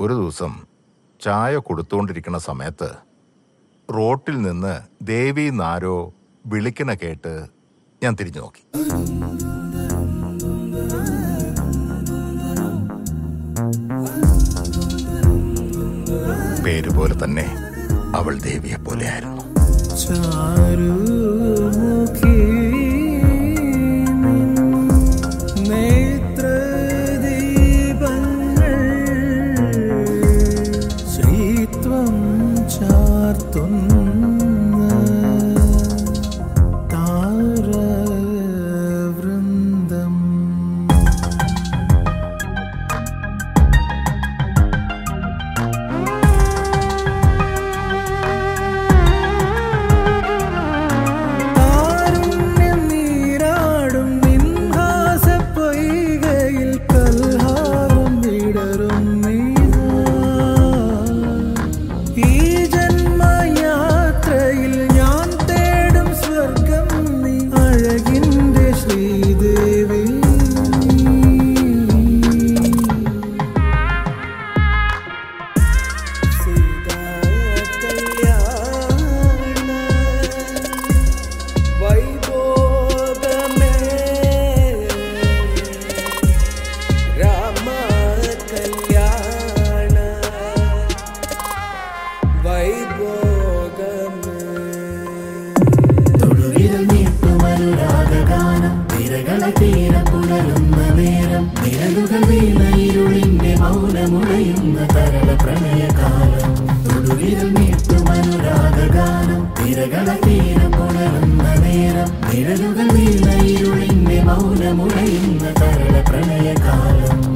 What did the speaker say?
ഒരു ദിവസം ചായ കൊടുത്തുകൊണ്ടിരിക്കുന്ന സമയത്ത് റോട്ടിൽ നിന്ന് ദേവി നാരോ വിളിക്കണ കേട്ട് ഞാൻ തിരിഞ്ഞു നോക്കി പേര് പോലെ തന്നെ അവൾ ദേവിയെ പോലെയായിരുന്നു ചാരുമുഖി നേത്രദീപങ്ങൾ ശ്രീത്വം ചാർത്തുന്ന താരവൃന്ദം കാരുണ്യം നീരാടും നിൻഹാസപ്പൊയ്കയിൽ കൽഹാരം വിടരും നീതാ. ഈ ജന്മയാത്രയിൽ ഞാൻ തേടും സ്വർഗം നീ അഴകിന്റെ ശ്രീദേവി സീതാ കല്യാണ വൈഭോഗമേ രാമ കല്യാണ വൈഭോഗമേ തൊടുവിരൽ നീട്ടുമനുരാഗഗാനം തിരകളെ തീര പുലരുന്ന നേരം നിഴലുകൾ വീണ ഇരുളിന്റെ മൗനമുളയുന്ന തരള പ്രണയകാലം തൊടുവിരൽ നീട്ടുമനുരാഗഗാനം തിരകളെ തീര പുലരുന്ന നേരം നിഴലുകൾ വീണ ഇരുളിന്റെ മൗനമുളയുന്ന തരള പ്രണയകാലം